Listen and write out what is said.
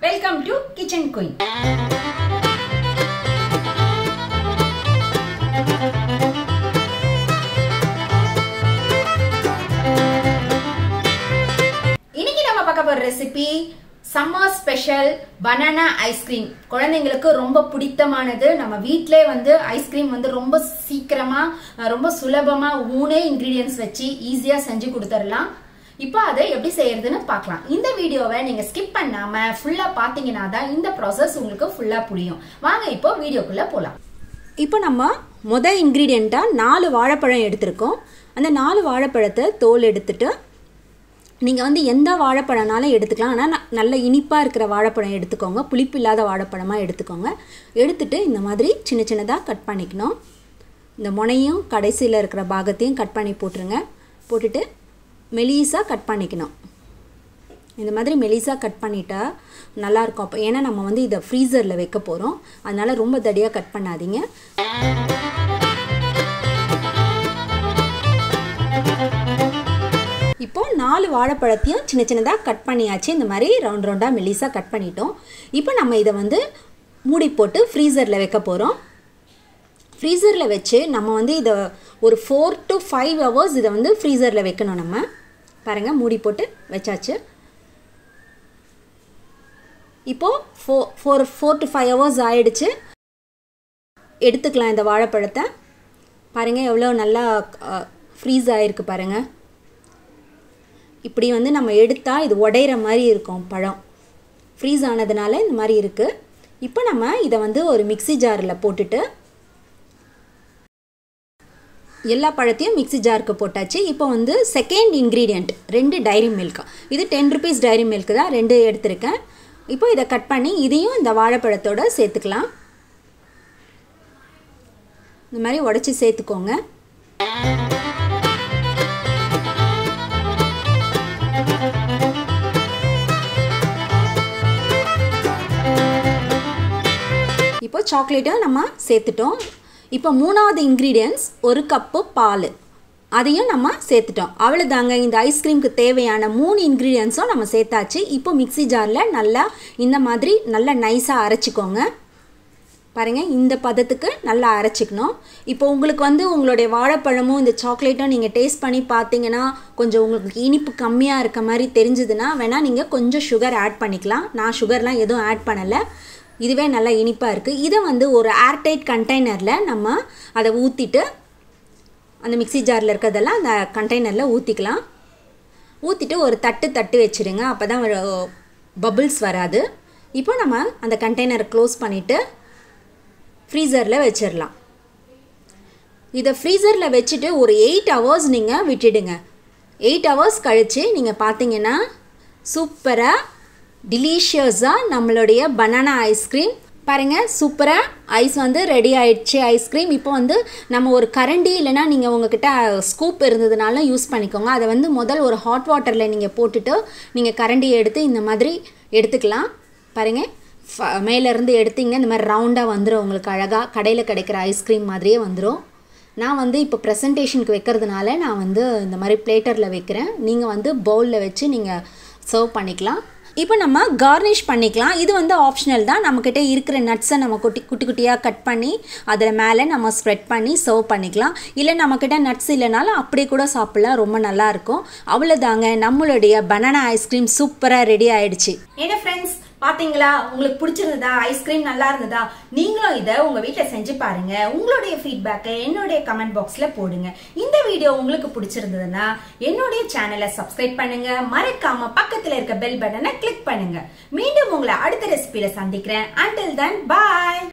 welcome to kitchen queen இன்னைக்கு நம்ம பார்க்க போற recipe summer special banana ice cream குழந்தைங்களுக்கு ரொம்ப பிடித்தமானது நம்ம வீட்டிலே வந்து ஐஸ்கிரீம் வந்து ரொம்ப சீக்கிரமா அஹ், ரொம்ப சுலபமா மூணே இன்கிரீடியன்ஸ் வச்சு ஈஸியா செஞ்சு கொடுத்துடலாம் இப்போ அதை எப்படி செய்யறதுன்னு பார்க்கலாம் இந்த வீடியோவை நீங்க ஸ்கிப் பண்ணாம ஃபுல்லா பாத்தீங்கன்னா தான் இந்த ப்ராசஸ் உங்களுக்கு ஃபுல்லா புரியும் வாங்க இப்போ வீடியோக்குள்ள போலாம் இப்போ நம்ம முத இன்க்ரீடியண்ட்டாக நாலு வாழைப்பழம் எடுத்திருக்கோம் அந்த நாலு வாழைப்பழத்தை தோல் எடுத்துட்டு நீங்கள் வந்து எந்த வாழைப்பழம்னாலும் எடுத்துக்கலாம் ஆனால் ந- நல்ல இனிப்பாக இருக்கிற வாழைப்பழம் எடுத்துக்கோங்க புளிப்பு இல்லாத வாழைப்பழமாக எடுத்துக்கோங்க எடுத்துட்டு இந்த மாதிரி சின்ன சின்னதாக கட் பண்ணிக்கணும் இந்த முனையும் கடைசியில் இருக்கிற பாகத்தையும் கட் பண்ணி போட்டுருங்க போட்டுட்டு மெலிசாக கட் பண்ணிக்கணும் இந்த மாதிரி மெலிசாக கட் பண்ணிட்டா நல்லாயிருக்கும் அப்போ ஏன்னா நம்ம வந்து இதை ஃப்ரீசரில் வைக்க போகிறோம் அதனால் ரொம்ப தடியாக கட் பண்ணாதீங்க இப்போ நாலு வாழைப்பழத்தையும் சின்ன சின்னதாக கட் பண்ணியாச்சு இந்த மாதிரி ரவுண்ட் ரவுண்டாக மெலிசாக கட் பண்ணிட்டோம் இப்போ நம்ம இதை வந்து மூடி போட்டு ஃப்ரீசரில் வைக்க போகிறோம் ஃப்ரீசரில் வச்சு நம்ம வந்து இதை ஒரு ஃபோர் டு ஃபைவ் ஹவர்ஸ் இதை வந்து ஃப்ரீசரில் வைக்கணும் நம்ம பாருங்கள் மூடி போட்டு வச்சாச்சு இப்போது four four four to five hours ஆயிடுச்சு எடுத்துக்கலாம் இந்த வாழைப்பழத்தை பாருங்கள் எவ்வளோ நல்லா ஃப்ரீஸ் ஆகிருக்கு பாருங்கள் இப்படி வந்து நம்ம எடுத்தால் இது உடையிற மாதிரி இருக்கும் பழம் ஃப்ரீஸ் ஆனதுனால இந்த மாதிரி இருக்குது இப்போ நம்ம இதை வந்து ஒரு மிக்ஸி ஜாரில் போட்டுட்டு எல்லா பழத்தையும் மிக்ஸி ஜாருக்கு போட்டாச்சு இப்போ வந்து செகண்ட் இன்க்ரீடியண்ட் ரெண்டு டைரி மில்க் இது டென் ருபீஸ் டைரி மில்க் தான் ரெண்டு எடுத்திருக்கேன் இப்போ இதை கட் பண்ணி இதையும் இந்த வாழைப்பழத்தோட சேர்த்துக்கலாம் இந்த மாதிரி உடச்சி சேர்த்துக்கோங்க இப்போ சாக்லேட்டும் நம்ம சேர்த்துட்டோம் இப்போ மூணாவது இன்க்ரீடியன்ஸ் ஒரு கப்பு பால் அதையும் நம்ம சேர்த்துட்டோம் அவ்வளோதாங்க இந்த ஐஸ்கிரீமுக்கு தேவையான மூணு இன்க்ரீடியன்ஸும் நம்ம சேர்த்தாச்சு இப்போ மிக்ஸி ஜாரில் நல்லா இந்த மாதிரி நல்லா நைஸாக அரைச்சிக்கோங்க பாருங்கள் இந்த பதத்துக்கு நல்லா அரைச்சிக்கணும் இப்போ உங்களுக்கு வந்து உங்களுடைய வாழைப்பழமும் இந்த சாக்லேட்டும் நீங்கள் டேஸ்ட் பண்ணி பார்த்தீங்கன்னா கொஞ்சம் உங்களுக்கு இனிப்பு கம்மியாக இருக்க மாதிரி தெரிஞ்சதுன்னா வேணால் நீங்கள் கொஞ்சம் சுகர் ஆட் பண்ணிக்கலாம் நான் சுகர்லாம் எதுவும் ஆட் பண்ணலை இதுவே நல்லா இனிப்பாக இருக்குது இதை வந்து ஒரு ஏர்டைட் கண்டெய்னரில் நம்ம அதை ஊற்றிட்டு அந்த மிக்ஸி ஜாரில் இருக்கிறதெல்லாம் அந்த கண்டெய்னரில் ஊற்றிக்கலாம் ஊற்றிட்டு ஒரு தட்டு தட்டு வச்சுருங்க அப்போ தான் பபிள்ஸ் வராது இப்போ நம்ம அந்த கண்டெய்னரை க்ளோஸ் பண்ணிவிட்டு ஃப்ரீசரில் வச்சிடலாம் இதை ஃப்ரீசரில் வச்சுட்டு ஒரு எயிட் ஹவர்ஸ் நீங்கள் விட்டுடுங்க எயிட் ஹவர்ஸ் கழித்து நீங்கள் பார்த்தீங்கன்னா சூப்பராக டிலீஷியஸாக நம்மளுடைய பனானா ஐஸ்கிரீம் பாருங்கள் சூப்பராக ஐஸ் வந்து ரெடி ஆயிடுச்சு ஐஸ்கிரீம் இப்போ வந்து நம்ம ஒரு கரண்டி இல்லைன்னா நீங்கள் உங்ககிட்ட ஸ்கூப் இருந்ததுனாலும் யூஸ் பண்ணிக்கோங்க அதை வந்து முதல் ஒரு ஹாட் வாட்டரில் நீங்கள் போட்டுட்டு நீங்கள் கரண்டியை எடுத்து இந்த மாதிரி எடுத்துக்கலாம் பாருங்கள் ஃப- மேலேருந்து எடுத்தீங்க இந்த மாதிரி ரவுண்டாக வந்துடும் உங்களுக்கு அழகாக கடையில் கிடைக்கிற ஐஸ்கிரீம் மாதிரியே வந்துடும் நான் வந்து இப்போ ப்ரெசன்டேஷனுக்கு வைக்கிறதுனால நான் வந்து இந்த மாதிரி பிளேட்டரில் வைக்கிறேன் நீங்கள் வந்து பவுலில் வச்சு நீங்கள் சர்வ் பண்ணிக்கலாம் இப்போ நம்ம கார்னிஷ் பண்ணிக்கலாம் இது வந்து ஆப்ஷனல் தான் நம்மக்கிட்ட இருக்கிற நட்ஸை நம்ம குட்டி குட்டி குட்டியாக கட் பண்ணி அதில் மேலே நம்ம ஸ்ப்ரெட் பண்ணி சர்வ் பண்ணிக்கலாம் இல்லை நம்மக்கிட்ட நட்ஸ் இல்லைனாலும் அப்படியே கூட சாப்பிட்லாம் ரொம்ப நல்லாயிருக்கும் அவ்வளோதாங்க நம்மளுடைய பனானா ஐஸ்கிரீம் சூப்பராக ரெடி ஆயிடுச்சு என்ன ஃப்ரெண்ட்ஸ் பாத்தீங்களா உங்களுக்கு பிடிச்சிருந்ததா ஐஸ்கிரீம் நல்லா இருந்ததா நீங்களும் இதை உங்க வீட்ல செஞ்சு பாருங்க உங்களுடைய ஃபீட்பேக்கை என்னுடைய கமெண்ட் பாக்ஸ்ல போடுங்க இந்த வீடியோ உங்களுக்கு பிடிச்சிருந்ததுன்னா என்னுடைய சேனலை சப்ஸ்கிரைப் பண்ணுங்க மறக்காம பக்கத்துல இருக்க பெல் பட்டனை கிளிக் பண்ணுங்க மீண்டும் உங்களை அடுத்த ரெசிபில சந்திக்கிறேன் until then bye